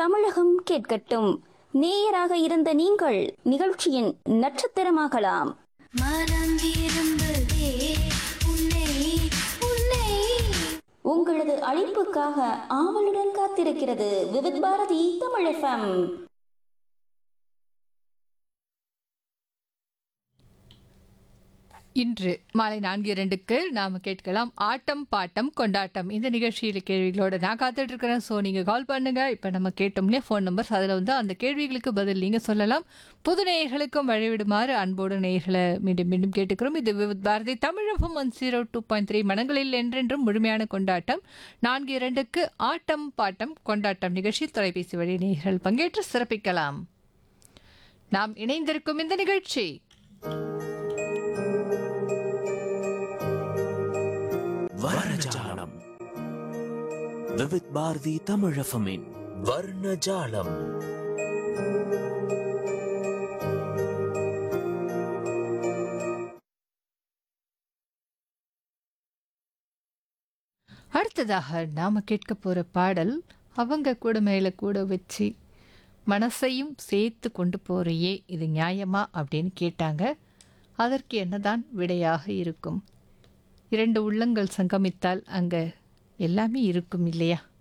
தமிழகம் கேட்கட்டும் நேயராக இருந்த நீங்கள் நிகழ்ச்சியின் நட்சத்திரமாகலாம் மனம் விரும்புதே உன்னை உன்னை உங்களது அழைப்புக்காக ஆவலுடன் காத்திருக்கிறது விவித் பாரதி தமிழ் எஃப்எம் இன்று மாலை நான்கு இரண்டுக்கு நாம் கேட்கலாம் ஆட்டம் பாட்டம் கொண்டாட்டம் இந்த நிகழ்ச்சியில் கேள்விகளோட நான் காத்துட்டு இருக்கிறேன் ஸோ நீங்கள் கால் பண்ணுங்க இப்போ நம்ம கேட்டோம்னே ஃபோன் நம்பர்ஸ் அதில் வந்து அந்த கேள்விகளுக்கு பதில் நீங்கள் சொல்லலாம் புது நேயர்களுக்கும் வழிவிடுமாறு அன்போடு நேயர்களை மீண்டும் மீண்டும் கேட்டுக்கிறோம் இது Vividh Bharati Tamilagam one zero two point three மனங்களில் என்றென்றும் முழுமையான கொண்டாட்டம் நான்கு இரண்டுக்கு ஆட்டம் பாட்டம் கொண்டாட்டம் நிகழ்ச்சி தொலைபேசி வழி நேயர்கள் பங்கேற்று சிறப்பிக்கலாம் நாம் இணைந்திருக்கும் இந்த நிகழ்ச்சி வர்ணஜாலம் விவித் பாரதி தமிழஃபமின் வர்ணஜாலம் அடுத்ததாக நாம் கேட்க போகிற பாடல் அவங்க கூட மேலே கூட வச்சு மனசையும் சேர்த்து கொண்டு போறியே இது நியாயமா அப்படின்னு கேட்டாங்க அதற்கு என்னதான் விடையாக இருக்கும் இரண்டு உள்ளங்கள் சங்கமித்தால் அங்கே எல்லாமே இருக்கும் இல்லையா